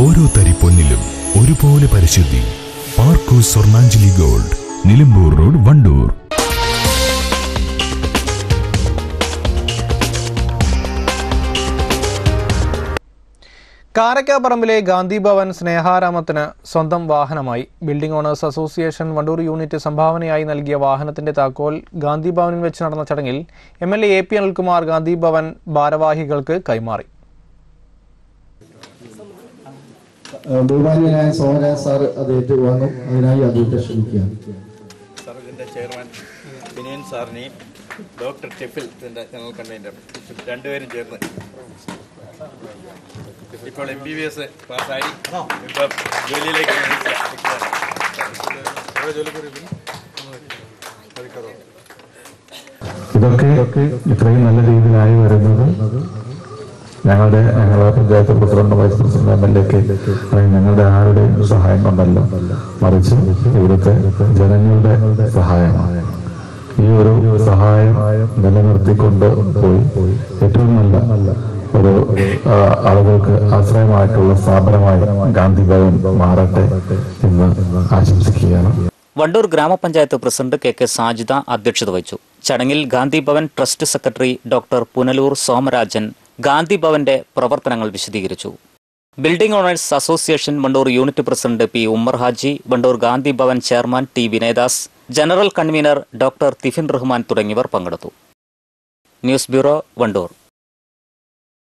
ഓരോ തരി പൊന്നിലും ഒരുപോലെ പരിശുദ്ധി പാർക്കൂസ് സ്വർണാഞ്ജലി ഗോൾഡ് നിലമ്പൂർ റോഡ് വണ്ടൂർ കാരക്കാപ്പറമ്പിലെ ഗാന്ധി ഭവൻ സ്നേഹാരാമത്തിന് സ്വന്തം വാഹനമായി building owners association Wandoor unit സംഭാവനയായി നൽകിയ വാഹനത്തിന്റെ താക്കോൽ ഗാന്ധി ഭവനിൽ വെച്ച് നടന്ന ചടങ്ങിൽ M L A A P Anilkumar Gandhi Bhavan ഭാരവാഹികൾക്ക് കൈമാറി ബഹുമാന്യനായ സോമരാജ സാർ അത് ഏറ്റുവാങ്ങും അതിനായി അദ്ദേഹത്തെ ക്ഷണിക്കുകയാണ് സാർ ഇതിൻ്റെ ചെയർമാൻ ബിനിയൻ സാറിനെയും ഡോക്ടർ ടിഫിൽ ഇതിൻ്റെ ജനറൽ കൺവീനർ രണ്ടുപേരും ചേർന്ന് ഇപ്പോൾ എം ബി ബി എസ് പാസ്സായി ഇപ്പം ജോലിയിലേക്ക് ഇതൊക്കെ ഇത്രയും നല്ല രീതിയിലായി വരുന്നത് ഞങ്ങളുടെ ഞങ്ങളുടെ panchayat president vice president M L A ഒക്കെ അല്ലെങ്കിൽ ഞങ്ങളുടെ ആരുടെയും സഹായം കൊണ്ടല്ല മറിച്ച് ഇവിടുത്തെ ജനങ്ങളുടെ സഹായമാണ് ഈ ഒരു സഹായം നിലനിർത്തിക്കൊണ്ട് പോയി ഏറ്റവും നല്ല ഒരു ആ, ആളുകൾക്ക് ആശ്രയമായിട്ടുള്ള സ്ഥാപനമായി ഗാന്ധി ഭവൻ മാറട്ടെ എന്ന് ആശംസിക്കുകയാണ് വണ്ടൂർ ഗ്രാമപഞ്ചായത്ത് പ്രസിഡന്റ് കെ കെ സാജിദ അധ്യക്ഷത വഹിച്ചു ചടങ്ങിൽ Gandhi Bhavan trust secretary doctor Punalur Somarajan Gandhi ഭവന്റെ പ്രവർത്തനങ്ങൾ വിശദീകരിച്ചു building owners association Wandoor unit president P Ummer Haji Wandoor Gandhi Bhavan chairman T Vinayadas general convener doctor Thifin Rahman തുടങ്ങിയവർ പങ്കെടുത്തു ന്യൂസ് ബ്യൂറോ വണ്ടൂർ